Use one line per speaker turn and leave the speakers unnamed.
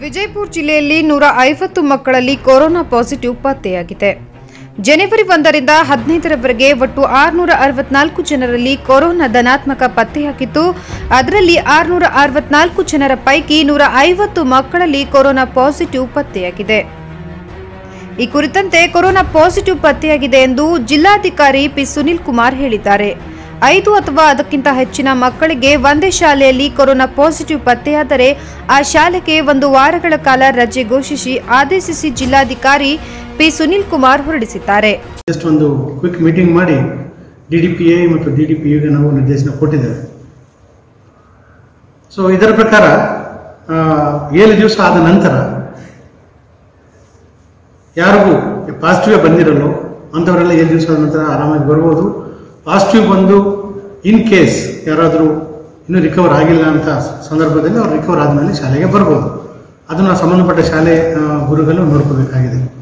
ವಿಜಯಪುರ ಜಿಲ್ಲೆಯಲ್ಲಿ ನೂರ ಐವತ್ತು ಮಕ್ಕಳಲ್ಲಿ ಕೊರೋನಾ ಪಾಸಿಟಿವ್ ಪತ್ತೆಯಾಗಿದೆ ಜನವರಿ ಒಂದರಿಂದ ಹದಿನೈದರವರೆಗೆ ಒಟ್ಟು ಆರುನೂರ ಅರವತ್ನಾಲ್ಕು ಜನರಲ್ಲಿ ಕೊರೋನಾ ಧನಾತ್ಮಕ ಪತ್ತೆಯಾಗಿದ್ದು ಅದರಲ್ಲಿ ಆರುನೂರ ಅರವತ್ನಾಲ್ಕು ಜನರ ಪೈಕಿ ನೂರ ಐವತ್ತು ಮಕ್ಕಳಲ್ಲಿ ಕೊರೋನಾ ಪಾಸಿಟಿವ್ ಪತ್ತೆಯಾಗಿದೆ ಈ ಕುರಿತಂತೆ ಕೊರೋನಾ ಪಾಸಿಟಿವ್ ಪತ್ತೆಯಾಗಿದೆ ಎಂದು ಜಿಲ್ಲಾಧಿಕಾರಿ ಪಿ ಸುನಿಲ್ ಕುಮಾರ್ ಹೇಳಿದ್ದಾರೆ ಐದು ಅಥವಾ ಅದಕ್ಕಿಂತ ಹೆಚ್ಚಿನ ಮಕ್ಕಳಿಗೆ ಒಂದೇ ಶಾಲೆಯಲ್ಲಿ ಕೊರೋನಾ ಪಾಸಿಟಿವ್ ಪತ್ತೆಯಾದರೆ ಆ ಶಾಲೆಗೆ ಒಂದು ವಾರಗಳ ಕಾಲ ರಜೆ ಘೋಷಿಸಿ ಆದೇಶಿಸಿ ಜಿಲ್ಲಾಧಿಕಾರಿ ಪಿ ಸುನಿಲ್ ಕುಮಾರ್ ಹೊರಡಿಸಿದ್ದಾರೆ
ಜಸ್ಟ್ ಒಂದು ಕ್ವಿಕ್ ಮೀಟಿಂಗ್ ಮಾಡಿ ಡಿ ಡಿ ಪಿ ಐ ಮತ್ತು ಡಿ ಡಿ ಪಿ ಯುಗೆ ನಾವು ನಿರ್ದೇಶನ ಕೊಟ್ಟಿದ್ದೇವೆ ಸೊ ಇದರ ಪ್ರಕಾರ ಆ, ಏಳು ದಿವಸ ಆದ ನಂತರ ಯಾರಿಗೂ ಪಾಸಿಟಿವ್ ಬಂದಿರಲ್ಲೋ ಅಂಥವರೆಲ್ಲ ಏಳು ದಿವಸ ಆದ ನಂತರ ಆರಾಮಾಗಿ ಬರ್ಬೋದು ಪಾಸಿಟಿವ್ ಬಂದು ಇನ್ ಕೇಸ್ ಯಾರಾದರೂ ಇನ್ನೂ ರಿಕವರ್ ಆಗಿಲ್ಲ ಅಂತ ಸಂದರ್ಭದಲ್ಲಿ ಅವ್ರು ರಿಕವರ್ ಆದಮೇಲೆ ಶಾಲೆಗೆ ಬರ್ಬೋದು ಅದನ್ನು ಸಂಬಂಧಪಟ್ಟ ಶಾಲೆ ಆ, ಗುರುಗಳು ನೋಡ್ಕೋಬೇಕಾಗಿದೆ